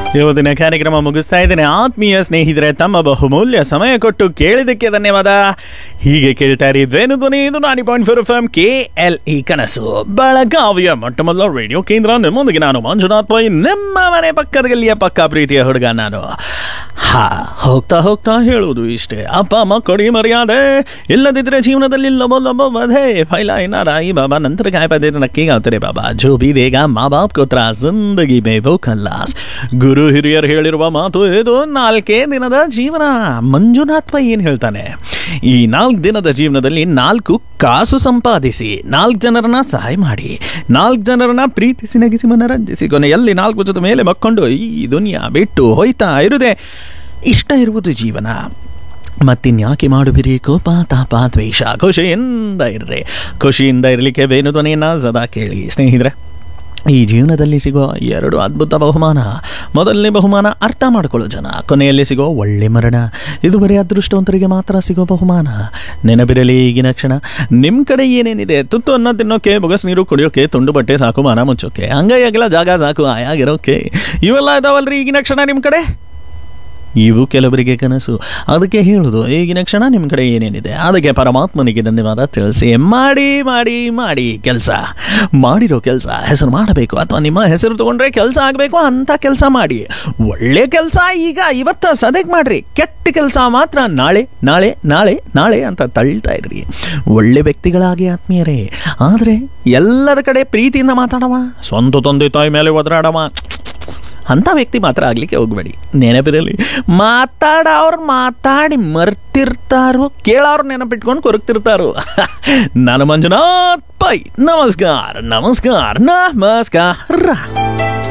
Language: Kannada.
ಇವತ್ತಿನ ಕಾರ್ಯಕ್ರಮ ಮುಗಿಸ್ತಾ ಇದ್ದೇನೆ ಆತ್ಮೀಯ ಸ್ನೇಹಿತರೆ ತಮ್ಮ ಬಹುಮೂಲ್ಯ ಸಮಯ ಕೊಟ್ಟು ಕೇಳಿದ್ದಕ್ಕೆ ಧನ್ಯವಾದ ಹೀಗೆ ಕೇಳ್ತಾ ಇದ್ರೇನು ಧ್ವನಿ ಇದು ನಾಡಿ point four F M K L E ಕನಸು ಬೆಳಗಾವಿಯ ಮೊಟ್ಟ ಮೊದಲ ರೇಡಿಯೋ ಕೇಂದ್ರ ನಿಮ್ಮೊಂದಿಗೆ ನಾನು ಮಂಜುನಾಥ್ ಪೈ ನಿಮ್ಮ ಮನೆ ಪಕ್ಕದ ಗಲ್ಲಿಯ ಪಕ್ಕ ಪ್ರೀತಿಯ ಹುಡುಗ ನಾನು ಹಾ ಹೋಗ್ತಾ ಹೋಗ್ತಾ ಹೇಳುವುದು ಇಷ್ಟೇ ಅಪ್ಪ ಅಮ್ಮ ಕೊಡಿ ಮರ್ಯಾದೆ ಇಲ್ಲದಿದ್ರೆ ಜೀವನದಲ್ಲಿ ಲಬೋ ಲಬೋ ವಧೆ ಫೈಲಾ ಇನ್ನ ರಾಯಿ ಬಾಬಾ ನಂತರ काय पदे नक्की गावते रे बाबा जो भी देगा माँ बाप को ತ್ರಾಸ್ ಜಿಂದಗಿ ಮೇ ವೋ ಕಲ್ಲಾಸ್ ಗುರು ಹಿರಿಯರು ಹೇಳಿರುವ ಮಾತು ಇದು ನಾಲ್ಕೇ ದಿನದ ಜೀವನ ಮಂಜುನಾಥ್ ಪೈ ಏನು ಹೇಳ್ತಾನೆ ಈ ನಾಲ್ಕು ದಿನದ ಜೀವನದಲ್ಲಿ ನಾಲ್ಕು ಕಾಸು ಸಂಪಾದಿಸಿ ನಾಲ್ಕು ಜನರನ್ನ ಸಹಾಯ ಮಾಡಿ ನಾಲ್ಕು ಜನರನ್ನ ಪ್ರೀತಿಸಿ ನಗಿಸಿ ಮನರಂಜಿಸಿ ಕೊನೆಯಲ್ಲಿ ನಾಲ್ಕು ಜೊತೆ ಮೇಲೆ ಮಕ್ಕೊಂಡು ಈ ದುನಿಯಾ ಬಿಟ್ಟು ಹೋಯ್ತಾ ಇರುದೆ ಇಷ್ಟ ಇರುವುದು ಜೀವನ ಮತ್ತಿನ್ಯಾಕೆ ಮಾಡುವಿರಿ ಕೋಪ ತಾಪ ದ್ವೇಷ ಖುಷಿಯಿಂದ ಇರ್ರಿ ಖುಷಿಯಿಂದ ಇರಲಿಕ್ಕೆ ಬೇನು ಧ್ವನಿಯನ್ನು ಸದಾ ಕೇಳಿ ಸ್ನೇಹಿತರೆ ಈ ಜೀವನದಲ್ಲಿ ಸಿಗೋ ಎರಡು ಅದ್ಭುತ ಬಹುಮಾನ ಮೊದಲನೇ ಬಹುಮಾನ ಅರ್ಥ ಮಾಡಿಕೊಳ್ಳೋ ಜನ ಕೊನೆಯಲ್ಲಿ ಸಿಗೋ ಒಳ್ಳೆ ಮರಣ ಇದು ಬರೀ ಅದೃಷ್ಟವಂತರಿಗೆ ಮಾತ್ರ ಸಿಗೋ ಬಹುಮಾನ ನೆನಪಿರಲಿ ಈಗಿನ ಕ್ಷಣ ನಿಮ್ಮ ಕಡೆ ಏನೇನಿದೆ ತುತ್ತು ಅನ್ನ ತಿನ್ನೋಕೆ ಬೊಗಸ್ ನೀರು ಕುಡಿಯೋಕೆ ತುಂಡು ಬಟ್ಟೆ ಸಾಕು ಮಾನ ಮುಚ್ಚೋಕೆ ಅಂಗೈ ಅಗಲ ಜಾಗ ಸಾಕು ಆಯಾಗಿರೋಕೆ ಇವೆಲ್ಲ ಇದಾವಲ್ರಿ ಈಗಿನ ಕ್ಷಣ ನಿಮ್ಮ ಕಡೆ ಇವು ಕೆಲವರಿಗೆ ಕನಸು ಅದಕ್ಕೆ ಹೇಳುದು ಈಗಿನ ಕ್ಷಣ ನಿಮ್ಮ ಕಡೆ ಏನೇನಿದೆ ಅದಕ್ಕೆ ಪರಮಾತ್ಮನಿಗೆ ಧನ್ಯವಾದ ತಿಳಿಸಿ ಮಾಡಿ ಮಾಡಿ ಮಾಡಿ ಕೆಲಸ ಮಾಡಿರೋ ಕೆಲಸ ಹೆಸರು ಮಾಡಬೇಕು ಅಥವಾ ನಿಮ್ಮ ಹೆಸರು ತಗೊಂಡ್ರೆ ಕೆಲಸ ಆಗಬೇಕು ಅಂತ ಕೆಲಸ ಮಾಡಿ ಒಳ್ಳೆ ಕೆಲಸ ಈಗ ಇವತ್ತ ಸದಕ್ಕೆ ಮಾಡ್ರಿ ಕೆಟ್ಟ ಕೆಲಸ ಮಾತ್ರ ನಾಳೆ ನಾಳೆ ನಾಳೆ ನಾಳೆ ಅಂತ ತಳ್ತಾ ಇರ್ರಿ ಒಳ್ಳೆ ವ್ಯಕ್ತಿಗಳಾಗಿ ಆತ್ಮೀಯರೇ ಆದರೆ ಎಲ್ಲರ ಕಡೆ ಪ್ರೀತಿಯಿಂದ ಮಾತಾಡವ ಸ್ವಂತ ತಂದೆ ತಾಯಿ ಮೇಲೆ ಒದರಾಡವ ಅಂಥ ವ್ಯಕ್ತಿ ಮಾತ್ರ ಆಗ್ಲಿಕ್ಕೆ ಹೋಗ್ಬೇಡಿ ನೆನಪಿರಲಿ ಮಾತಾಡೋರು ಮಾತಾಡಿ ಮರ್ತಿರ್ತಾರೋ ಕೇಳೋರು ನೆನಪಿಟ್ಕೊಂಡು ಕೊರಗ್ತಿರ್ತಾರೋ ನಾನು ಮಂಜುನಾಥ್ ಪೈ ನಮಸ್ಕಾರ ನಮಸ್ಕಾರ ನಮಸ್ಕಾರ